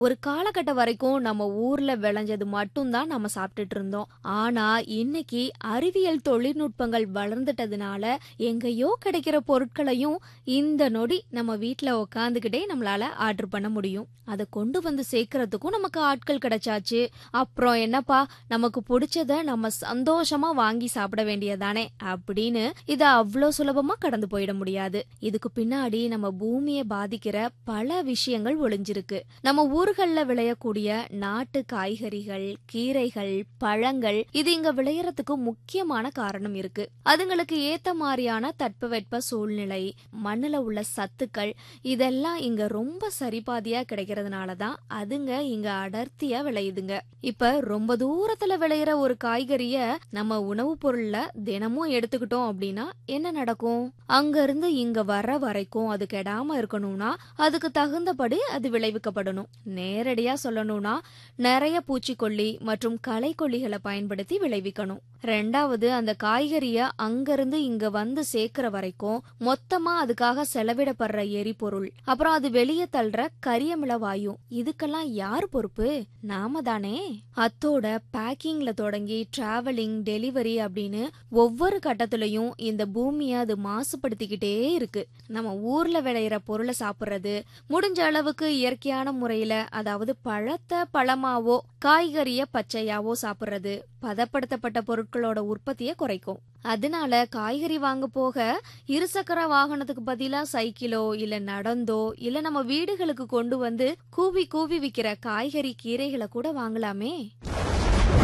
ஒரு காலகட்டம் வரைக்கும் நம்ம ஊர்ல விளைஞ்சது மட்டும்தான் நம்ம சாப்பிட்டுட்டு இருந்தோம் ஆனா இன்னைக்கு அறிவியல் தொழில்நுட்பங்கள் வளர்ந்துட்டதுனால எங்கேயோ கிடைக்கிற பொருட்களையும் இந்த நொடி நம்ம வீட்ல உக்காந்துக்கிட்டே நம்மளால ஆர்டர் பண்ண முடியும் அதை கொண்டு வந்து சேர்க்கறதுக்கும் நமக்கு ஆட்கள் கிடைச்சாச்சு அப்புறம் என்னப்பா நமக்கு பிடிச்சத நம்ம சந்தோஷமா வாங்கி சாப்பிட வேண்டியதானே அப்படின்னு இத அவ்வளோ சுலபமா கடந்து போயிட முடியாது இதுக்கு பின்னாடி நம்ம பூமியை பாதிக்கிற பல விஷயங்கள் ஒளிஞ்சிருக்கு நம்ம ஊர்கள்ல விளையக்கூடிய நாட்டு காய்கறிகள் கீரைகள் பழங்கள் இது இங்க விளையறதுக்கு முக்கியமான காரணம் இருக்கு அதுங்களுக்கு ஏத்த மாதிரியான தட்பவெட்ப சூழ்நிலை மண்ணுல உள்ள சத்துக்கள் இதெல்லாம் இங்க ரொம்ப சரிபாதியா கிடைக்கிறதுனால தான் அதுங்க இங்க அடர்த்தியா விளையுதுங்க இப்ப ரொம்ப தூரத்துல விளையிற ஒரு காய்கறிய நம்ம உணவுப் பொருள்ல தினமும் எடுத்துக்கிட்டோம் அப்படின்னா என்ன நடக்கும் அங்க இருந்து இங்க வர வரைக்கும் அது கெடாம இருக்கணும்னா அதுக்கு தகுந்தபடி அது விளைவிக்கப்படணும் நேரடியா சொல்லணும்னா நிறைய பூச்சிக்கொல்லி மற்றும் களைக்கொல்லிகளை பயன்படுத்தி விளைவிக்கணும் ரெண்டாவது அந்த காய்கறிய அங்கிருந்து இங்க வந்து சேர்க்கிற வரைக்கும் மொத்தமா அதுக்காக செலவிடப்படுற எரிபொருள் அப்புறம் அது வெளியே தள்ளுற கரியமில வாயு இதுக்கெல்லாம் யார் பொறுப்பு நாம தானே அத்தோட பேக்கிங்ல தொடங்கி டிராவலிங் டெலிவரி அப்படின்னு ஒவ்வொரு கட்டத்திலையும் இந்த பூமியை அது மாசுபடுத்திக்கிட்டே இருக்கு நம்ம ஊர்ல விளையிற பொருளை சாப்பிடுறது முடிஞ்ச அளவுக்கு இயற்கையான முறையில அதாவது பழத்தை பழமாவோ காய்கறிய பச்சையாவோ சாப்பிடுறது பதப்படுத்தப்பட்ட பொருட்களோட உற்பத்தியை குறைக்கும் அதனால காய்கறி வாங்க போக இருசக்கர வாகனத்துக்கு பதிலா சைக்கிளோ இல்ல நடந்தோ இல்ல நம்ம வீடுகளுக்கு கொண்டு வந்து கூவி கூவி விக்கிற காய்கறி கீரைகளை கூட வாங்கலாமே